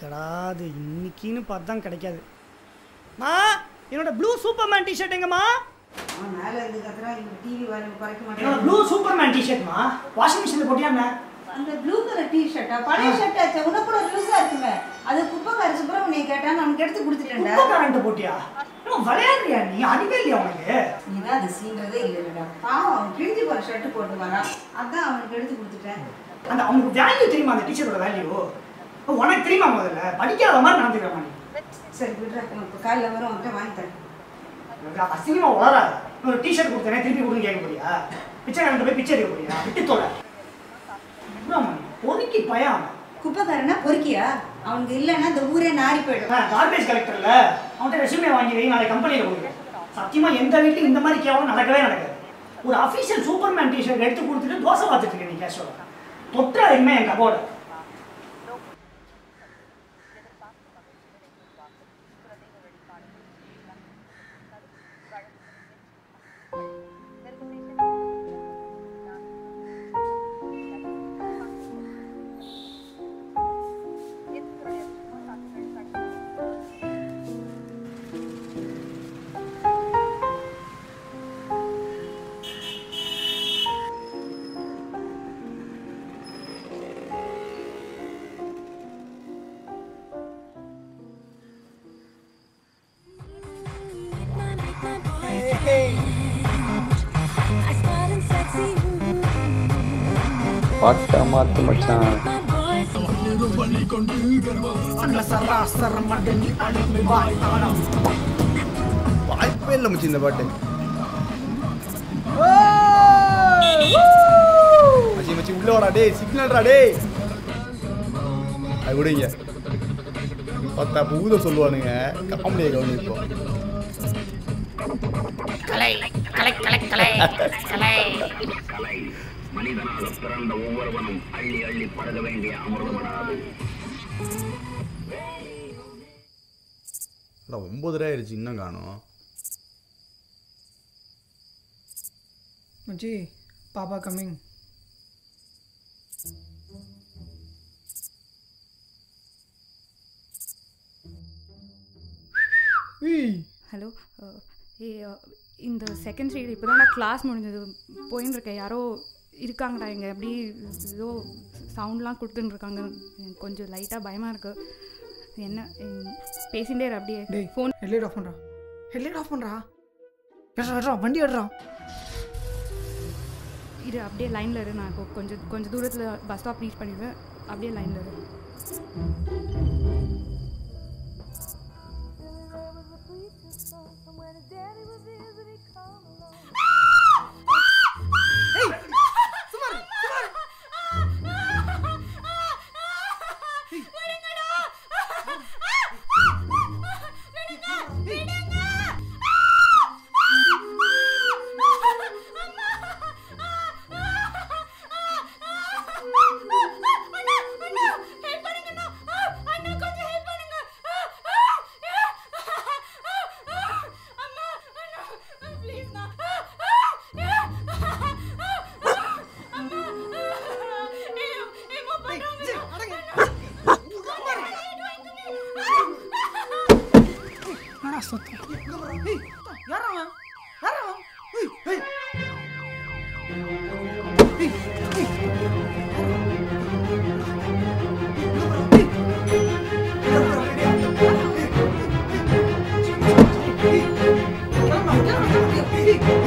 அடடா அது இன்னைக்குன்னு பார்த்து தான் கிடைக்காது மா என்னோட ப்ளூ சூப்பர்மேன் டிஷர்ட் எங்கம்மா அவன் மேலே இருந்து கத்துறான் இவன் டிவி வேலை குறைக்க என்னோட மாட்டான் ப்ளூ சூப்பர்மேன் டிஷர்ட்மா வாஷிங் மிஷினில் போட்டியா என்ன அந்த ப்ளூ கலர் டி ஷர்ட்டா பழைய ஷர்ட் ஆச்சு உனக்கு கூட லூஸா இருக்குமே அது குப்பைக்கார சுப்பிரமணிய கேட்டான்னு அவனுக்கு எடுத்து கொடுத்துட்டேன்டா கரண்ட் போட்டியா இன்னும் விளையாடுறியா நீ அறிவே இல்லையா உனக்கு நீதான் அது சீன்றதே இல்லைடா பாவம் அவன் கிழிஞ்சு போற ஷர்ட் போட்டு வரான் அதான் அவனுக்கு எடுத்து கொடுத்துட்டேன் அந்த அவனுக்கு வேல்யூ தெரியுமா அந்த டீச்சரோட வேல்யூ உனக்கு தெரியுமா முதல்ல படிக்காத மாதிரி நடந்துக்கிறமா நீ சரி விடுறா உனக்கு காலைல வரும் அவன்கிட்ட வாங்கி தரேன் எனக்கு அசிங்கமா வளராது ஒரு டிஷர்ட் கொடுத்தேனே திருப்பி கொடுன்னு கேட்க போறியா பிச்சைக்காரன் போய் பிச்சை எடுக்க போறியா விட்டு தொலை பொறுக்கி பயம் குப்பைக்காரனா பொறுக்கியா அவனுக்கு இல்லைன்னா இந்த ஊரே நாரி போயிடும் கார்பேஜ் கலெக்டர்ல அவன்கிட்ட ரெஸ்யூமே வாங்கி வை நாளைக்கு கம்பெனியில் கொடுக்குறேன் சத்தியமா எந்த வீட்லையும் இந்த மாதிரி கேவலம் நடக்கவே நடக்காது ஒரு அஃபீஷியல் சூப்பர்மேன் டிஷர்ட் எடுத்து கொடுத்துட்டு தோசை பார்த்துட்டு இருக்கேன் நீ கேஷோட தொற்று இனிமே என் கபோட பாட்டா மாத்து மச்சான் வாய்ப்பே இல்லை மச்சி இந்த பாட்டு மச்சி மச்சி உள்ள வாடா டேய் சிக்னல்டா டேய் அது விடுங்க பத்தா பூத சொல்லுவானுங்க காமெடியை கவனிப்போம் அட, ஒன்பதரை ஆயிடுச்சு இன்னும் காணும் மச்சி பாப்பா கம்மிங் ஹலோ ஏ இந்த செகண்ட் ஸ்ட்ரீட் இப்போ தான் கிளாஸ் முடிஞ்சது போயின்னு இருக்கேன் யாரோ இருக்காங்கடா இங்கே எப்படி ஏதோ சவுண்ட்லாம் கொடுத்துன்னு இருக்காங்க எனக்கு கொஞ்சம் லைட்டாக பயமாக இருக்கு என்ன ம், பேசிகிட்டே இரு அப்படியே டேய் ஃபோன் ஹெட்லைட் ஆஃப் பண்ணுறா ஹெட்லைட் ஆஃப் பண்ணுறா எடுறா எடுறா வண்டி எடுறா இரு அப்படியே லைனில் இரு நான் இப்போ கொஞ்சம் கொஞ்சம் தூரத்தில் பஸ் ஸ்டாப் ரீச் பண்ணிடுவேன் அப்படியே லைனில் இரு என்னடா சத்தம் ஏய் யாரா அவன் யாரா அவன் ஏய் ஏய் ஏய் ஏய் ஏய்